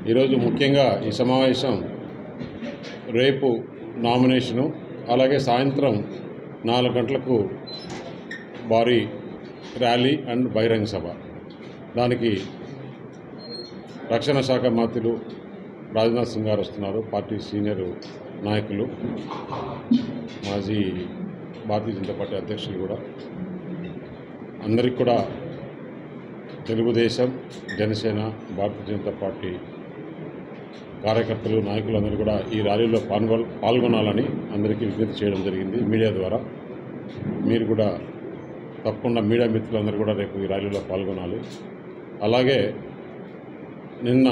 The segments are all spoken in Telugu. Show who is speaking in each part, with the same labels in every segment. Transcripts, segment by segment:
Speaker 1: ఈరోజు ముఖ్యంగా ఈ సమావేశం రేపు నామినేషను అలాగే సాయంత్రం నాలుగు గంటలకు భారీ ర్యాలీ అండ్ బహిరంగ సభ దానికి రక్షణ శాఖ మంత్రులు రాజ్నాథ్ సింగ్ గారు వస్తున్నారు పార్టీ సీనియర్ నాయకులు మాజీ భారతీయ జనతా పార్టీ అధ్యక్షులు కూడా అందరికి కూడా తెలుగుదేశం జనసేన భారతీయ జనతా పార్టీ కార్యకర్తలు నాయకులు అందరూ కూడా ఈ ర్యాలీలో పాల్గొ పాల్గొనాలని అందరికీ విజ్ఞప్తి చేయడం జరిగింది మీడియా ద్వారా మీరు కూడా తప్పకుండా మీడియా మిత్రులందరూ కూడా రేపు ఈ ర్యాలీలో పాల్గొనాలి అలాగే నిన్న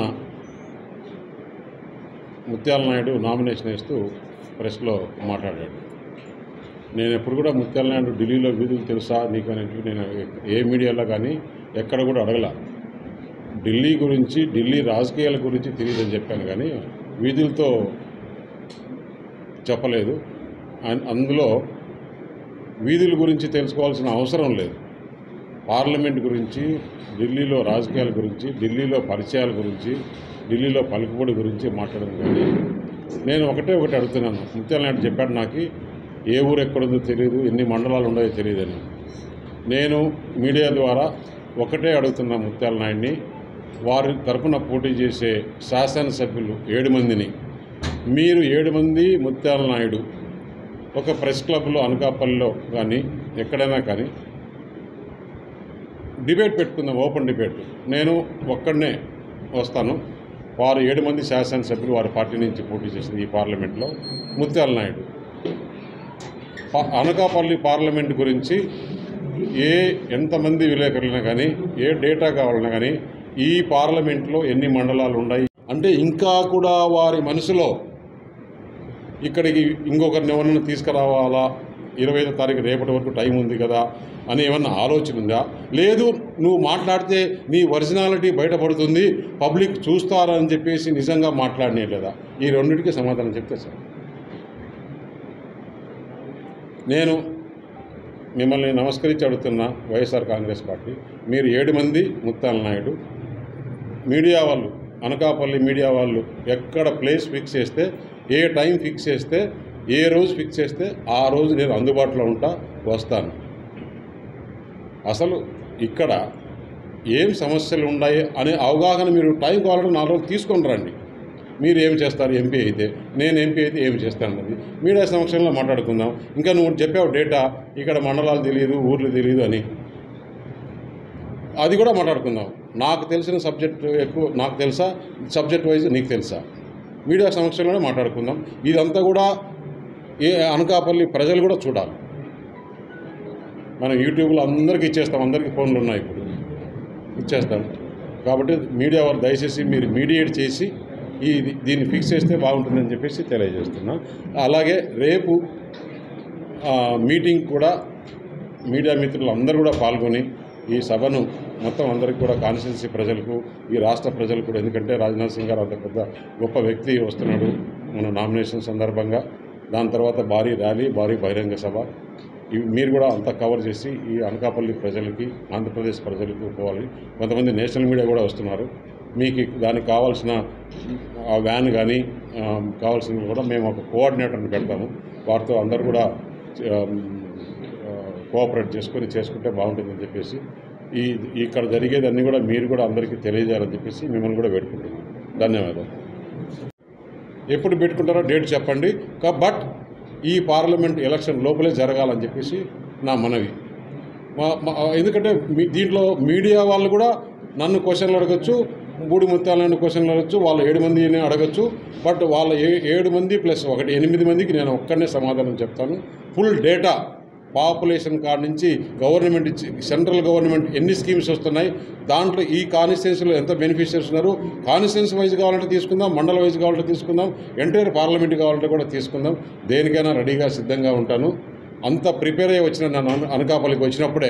Speaker 1: ముత్యాల నాయుడు నామినేషన్ వేస్తూ ప్రెస్లో మాట్లాడాడు నేను ఎప్పుడు కూడా ముత్యాల నాయుడు ఢిల్లీలో వీధులు తెలుసా నీకు అనేటివి నేను ఏ మీడియాలో కానీ ఎక్కడ కూడా అడగల ఢిల్లీ గురించి ఢిల్లీ రాజకీయాల గురించి తెలియదని చెప్పాను కానీ వీధులతో చెప్పలేదు అన్- అందులో వీధుల గురించి తెలుసుకోవాల్సిన అవసరం లేదు పార్లమెంట్ గురించి ఢిల్లీలో రాజకీయాల గురించి ఢిల్లీలో పరిచయాల గురించి ఢిల్లీలో పలుకుబడి గురించి మాట్లాడడం కానీ నేను ఒకటే ఒకటి అడుగుతున్నాను ముత్యాల నాయుడు చెప్పాడు నాకు ఏ ఊరు ఎక్కడుందో తెలియదు ఎన్ని మండలాలు ఉన్నాయో తెలియదని నేను మీడియా ద్వారా ఒకటే అడుగుతున్నా ముత్యాల నాయుడిని వారి తరపున పోటీ చేసే శాసనసభ్యులు ఏడు మందిని మీరు ఏడు మంది ముత్యాల నాయుడు ఒక ప్రెస్ క్లబ్లో అనకాపల్లిలో కానీ ఎక్కడైనా కానీ డిబేట్ పెట్టుకుందాం ఓపెన్ డిబేట్ నేను ఒక్కడనే వస్తాను వారు ఏడు మంది శాసనసభ్యులు వారి పార్టీ నుంచి పోటీ చేసింది ఈ పార్లమెంట్లో ముత్యాల నాయుడు పా- అనకాపల్లి పార్లమెంట్ గురించి ఏ ఎంతమంది విలేకరులైనా కానీ ఏ డేటా కావాలన్నా కానీ ఈ పార్లమెంట్లో ఎన్ని మండలాలు ఉన్నాయి అంటే ఇంకా కూడా వారి మనసులో ఇక్కడికి ఇంకొకరిని ఎవరైనా తీసుకురావాలా ఇరవై ఐదో తారీఖు రేపటి వరకు టైం ఉంది కదా అని ఏమన్నా ఆలోచన ఉందా లేదు నువ్వు మాట్లాడితే నీ ఒరిజినాలిటీ బయటపడుతుంది పబ్లిక్ చూస్తారని చెప్పేసి నిజంగా మాట్లాడినే లేదా ఈ రెండింటికి సమాధానం చెప్తే సార్ నేను మిమ్మల్ని నమస్కరించి అడుగుతున్న వైఎస్ఆర్ కాంగ్రెస్ పార్టీ మీరు ఏడు మంది ముత్తాల నాయుడు మీడియా వాళ్ళు అనకాపల్లి మీడియా వాళ్ళు ఎక్కడ ప్లేస్ ఫిక్స్ చేస్తే ఏ టైం ఫిక్స్ చేస్తే ఏ రోజు ఫిక్స్ చేస్తే ఆ రోజు నేను అందుబాటులో ఉంటా వస్తాను అసలు ఇక్కడ ఏం సమస్యలు ఉన్నాయి అనే అవగాహన మీరు టైం కావాలంటే నాలుగు రోజులు తీసుకొని రండి మీరు ఏం చేస్తారు ఎంపీ అయితే నేను ఎంపీ అయితే ఏం చేస్తాను అన్నది మీడియా సమక్షంలో మాట్లాడుకుందాం ఇంకా నువ్వు చెప్పావు డేటా ఇక్కడ మండలాలు తెలియదు ఊర్లు తెలియదు అని అది కూడా మాట్లాడుకుందాం నాకు తెలిసిన సబ్జెక్ట్ ఎక్కువ నాకు తెలుసా సబ్జెక్ట్ వైజ్ నీకు తెలుసా మీడియా సమక్షంలోనే మాట్లాడుకుందాం ఇదంతా కూడా ఏ అనకాపల్లి ప్రజలు కూడా చూడాలి మనం యూట్యూబ్లో అందరికీ ఇచ్చేస్తాం అందరికీ ఫోన్లు ఉన్నాయి ఇప్పుడు ఇచ్చేస్తాం కాబట్టి మీడియా వారు దయచేసి మీరు మీడియేట్ చేసి ఈ దీన్ని ఫిక్స్ చేస్తే బాగుంటుందని చెప్పేసి తెలియజేస్తున్నా అలాగే రేపు ఆ, మీటింగ్ కూడా మీడియా మిత్రులు అందరూ కూడా పాల్గొని ఈ సభను మొత్తం అందరికీ కూడా కాన్స్టిట్యున్సీ ప్రజలకు ఈ రాష్ట్ర ప్రజలకు కూడా ఎందుకంటే రాజ్నాథ్ సింగ్ గారు అంత పెద్ద గొప్ప వ్యక్తి వస్తున్నాడు మన నామినేషన్ సందర్భంగా దాని తర్వాత భారీ ర్యాలీ భారీ బహిరంగ సభ ఇవి మీరు కూడా అంతా కవర్ చేసి ఈ అనకాపల్లి ప్రజలకి ఆంధ్రప్రదేశ్ ప్రజలకు పోవాలి కొంతమంది నేషనల్ మీడియా కూడా వస్తున్నారు మీకు దానికి కావాల్సిన ఆ వ్యాన్ కానీ కావాల్సినవి కూడా మేము ఒక కోఆర్డినేటర్ని పెడతాము వారితో అందరు కూడా ఆ, కోఆపరేట్ చేసుకొని చేసుకుంటే బాగుంటుందని చెప్పేసి ఈ ఇక్కడ జరిగేది అన్నీ కూడా మీరు కూడా అందరికీ తెలియజేయాలని చెప్పేసి మిమ్మల్ని కూడా పెట్టుకుంటున్నాం ధన్యవాదాలు ఎప్పుడు పెట్టుకుంటారో డేట్ చెప్పండి కా- బట్ ఈ పార్లమెంట్ ఎలక్షన్ లోపలే జరగాలని చెప్పేసి నా మనవి మా- మా- ఎందుకంటే మీ దీంట్లో మీడియా వాళ్ళు కూడా నన్ను క్వశ్చన్లు అడగచ్చు మూడు ముత్యాలను క్వశ్చన్లు అడగచ్చు వాళ్ళు ఏడు మందిని అడగచ్చు బట్ వాళ్ళ ఏ ఏడు మంది ప్లస్ ఒకటి ఎనిమిది మందికి నేను ఒక్కనే సమాధానం చెప్తాను ఫుల్ డేటా పాపులేషన్ కాడ నుంచి గవర్నమెంట్ ఇచ్చి సెంట్రల్ గవర్నమెంట్ ఎన్ని స్కీమ్స్ వస్తున్నాయి దాంట్లో ఈ కాన్స్టిట్యున్సీలో ఎంత బెనిఫిషియర్స్ ఉన్నారు కాన్స్టిట్యున్సీ వైజ్ కావాలంటే తీసుకుందాం మండల వైజ్ కావాలంటే తీసుకుందాం ఎంటైర్ పార్లమెంట్ కావాలంటే కూడా తీసుకుందాం దేనికైనా రెడీగా సిద్ధంగా ఉంటాను అంత ప్రిపేర్ అయ్యి వచ్చిన నన్ను అన- అనకాపల్లికి వచ్చినప్పుడే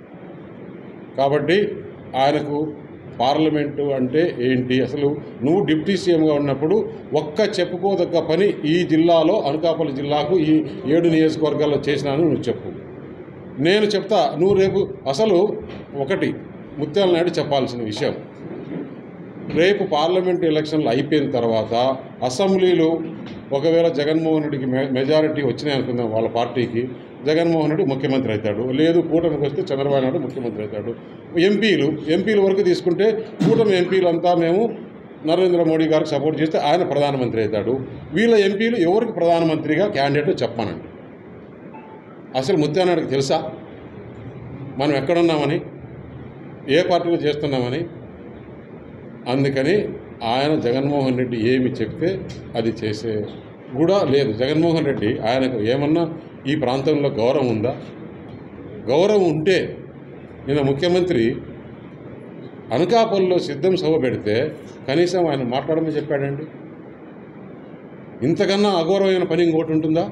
Speaker 1: కాబట్టి ఆయనకు పార్లమెంటు అంటే ఏంటి అసలు నువ్వు డిప్యూటీ సీఎంగా ఉన్నప్పుడు ఒక్క చెప్పుకోదగ్గ పని ఈ జిల్లాలో అనకాపల్లి జిల్లాకు ఈ ఏడు నియోజకవర్గాల్లో చేసినాను నువ్వు చెప్పు నేను చెప్తా నువ్వు రేపు అసలు ఒకటి ముత్యాల నాయుడు చెప్పాల్సిన విషయం రేపు పార్లమెంట్ ఎలక్షన్లు అయిపోయిన తర్వాత అసెంబ్లీలు ఒకవేళ జగన్మోహన్ రెడ్డికి మె మెజారిటీ వచ్చినాయి అనుకుందాం వాళ్ళ పార్టీకి జగన్మోహన్ రెడ్డి ముఖ్యమంత్రి అవుతాడు లేదు కూటమికి వస్తే చంద్రబాబు నాయుడు ముఖ్యమంత్రి అవుతాడు ఎంపీలు ఎంపీల వరకు తీసుకుంటే కూటమి ఎంపీలు అంతా మేము నరేంద్ర మోడీ గారికి సపోర్ట్ చేస్తే ఆయన ప్రధానమంత్రి అవుతాడు వీళ్ళ ఎంపీలు ఎవరికి ప్రధానమంత్రిగా క్యాండిడేట్ చెప్పానండి అసలు ముత్యానాయుడికి తెలుసా మనం ఎక్కడున్నామని ఏ పార్టీలో చేస్తున్నామని అందుకని ఆయన జగన్మోహన్ రెడ్డి ఏమి చెప్తే అది చేసే కూడా లేదు జగన్మోహన్ రెడ్డి ఆయనకు ఏమన్నా ఈ ప్రాంతంలో గౌరవం ఉందా గౌరవం ఉంటే నిన్న ముఖ్యమంత్రి అనకాపల్లిలో సిద్ధం సభ పెడితే కనీసం ఆయన మాట్లాడమని చెప్పాడండి ఇంతకన్నా అఘోరమైన పని ఇంకోటి ఉంటుందా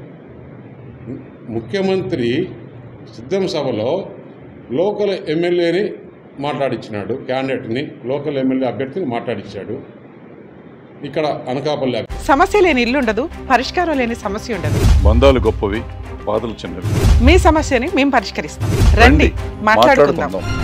Speaker 1: ముఖ్యమంత్రి సిద్ధం సభలో లోకల్ ఎమ్మెల్యేని మాట్లాడించినాడు క్యాండిడేట్ని లోకల్ ఎమ్మెల్యే అభ్యర్థిని మాట్లాడించాడు ఇక్కడ అనకాపల్లి అభ్యర్థి
Speaker 2: సమస్య లేని ఇల్లు ఉండదు పరిష్కారం లేని సమస్య ఉండదు
Speaker 3: బంధాలు గొప్పవి బాధలు చిన్నవి
Speaker 2: మీ సమస్యని మేము పరిష్కరిస్తాం రండి మాట్లాడుకుందాం
Speaker 3: మాట్లాడుకుందాం